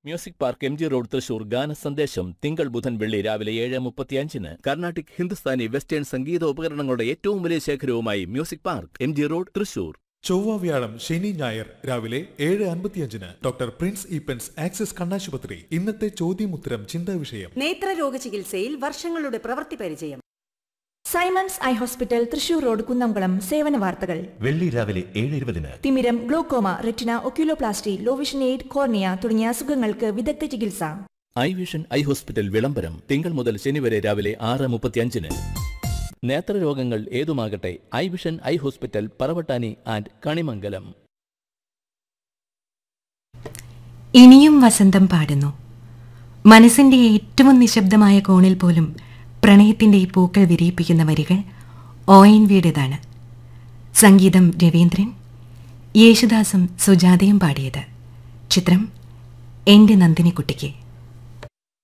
music park M G road Thrissur ഗാന സന്ദേശം തിങ്കൾ ബുധൻ വെള്ളി രാവിലെ ഏഴ് മുപ്പത്തിയഞ്ചിന് കർണാട്ടിക് ഹിന്ദുസ്ഥാനി വെസ്റ്റേൺ സംഗീത ഉപകരണങ്ങളുടെ ഏറ്റവും വലിയ ശേഖരവുമായി music park M G road Thrissur ചൊവ്വ വ്യാഴം ശനി ഞായർ രാവിലെ ഏഴ് അൻപത്തിയഞ്ചിന് ഡോക്ടർ പ്രിൻസ് ഈപ്പൻസ് ആക്സിസ് കണ്ണാശുപത്രി ഇന്നത്തെ ചോദ്യമുത്തരം ചിന്താ വിഷയം നേത്രരോഗ ചികിത്സയിൽ വർഷങ്ങളുടെ പ്രവൃത്തി പരിചയം Simons eye hospital Thrissur road Kunnamkulam സേവന വാർത്തകൾ വെള്ളി രാവിലെ ഏഴ് ഇരുപതിന് തിമിരം glaucoma retina oculoplasty low vision aid cornea തുടങ്ങിയ അസുഖങ്ങൾക്ക് വിദഗ്ധ ചികിത്സ ഐ വിഷൻ ഐ ഹോസ്പിറ്റൽ വിളംബരം തിങ്കൾ മുതൽ ശനി വരെ രാവിലെ ആറ് മുപ്പത്തിയഞ്ചിന് നേത്രരോഗങ്ങൾ ഏതുമാകട്ടെ eye vision eye hospital Paravattani and Kanimangalam ഇനിയും വസന്തം പാടുന്നു മനസ്സിന്റെ ഏറ്റവും നിശബ്ദമായ കോണിൽ പോലും പ്രണയത്തിന്റെ ഈ പൂക്കൾ വിരിയിപ്പിക്കുന്ന വരികൾ ഒ എൻ വിയുടേതാണ് സംഗീതം രവീന്ദ്രൻ യേശുദാസും സുജാതയും പാടിയത് ചിത്രം എന്റെ നന്ദിനിക്കുട്ടിക്ക്